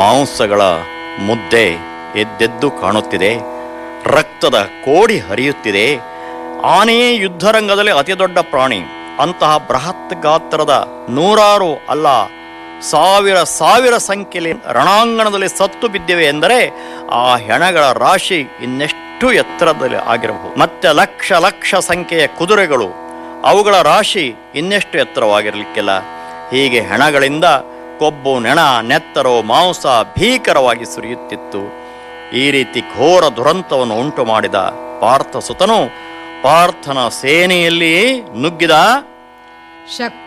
ಮಾಂಸಗಳ ಮುದ್ದೆ ಎದ್ದೆದ್ದು ಕಾಣುತ್ತಿದೆ ರಕ್ತದ ಕೋಡಿ ಹರಿಯುತ್ತಿದೆ ಆನೆಯೇ ಯುದ್ಧರಂಗದಲ್ಲಿ ಅತಿ ದೊಡ್ಡ ಪ್ರಾಣಿ ಅಂತಹ ಬೃಹತ್ ಗಾತ್ರದ ನೂರಾರು ಅಲ್ಲ ಸಾವಿರ ಸಾವಿರ ಸಂಖ್ಯೆಯಲ್ಲಿ ರಣಾಂಗಣದಲ್ಲಿ ಸತ್ತು ಬಿದ್ದಿವೆ ಎಂದರೆ ಆ ಹೆಣಗಳ ರಾಶಿ ಇನ್ನೆಷ್ಟು ಎತ್ತರದಲ್ಲಿ ಆಗಿರಬಹುದು ಮತ್ತೆ ಲಕ್ಷ ಲಕ್ಷ ಸಂಖ್ಯೆಯ ಕುದುರೆಗಳು ಅವುಗಳ ರಾಶಿ ಇನ್ನೆಷ್ಟು ಎತ್ತರವಾಗಿರಲಿಕ್ಕಿಲ್ಲ ಹೀಗೆ ಹೆಣಗಳಿಂದ ಕೊಬ್ಬು ನೆಣ ನೆತ್ತರೋ ಮಾಂಸ ಭೀಕರವಾಗಿ ಸುರಿಯುತ್ತಿತ್ತು ಈ ರೀತಿ ಘೋರ ದುರಂತವನ್ನು ಉಂಟು ಮಾಡಿದ ಪಾರ್ಥ ಸುತನು ಪಾರ್ಥನ ಸೇನೆಯಲ್ಲಿ ನುಗ್ಗಿದ ಶಕ್ತಿ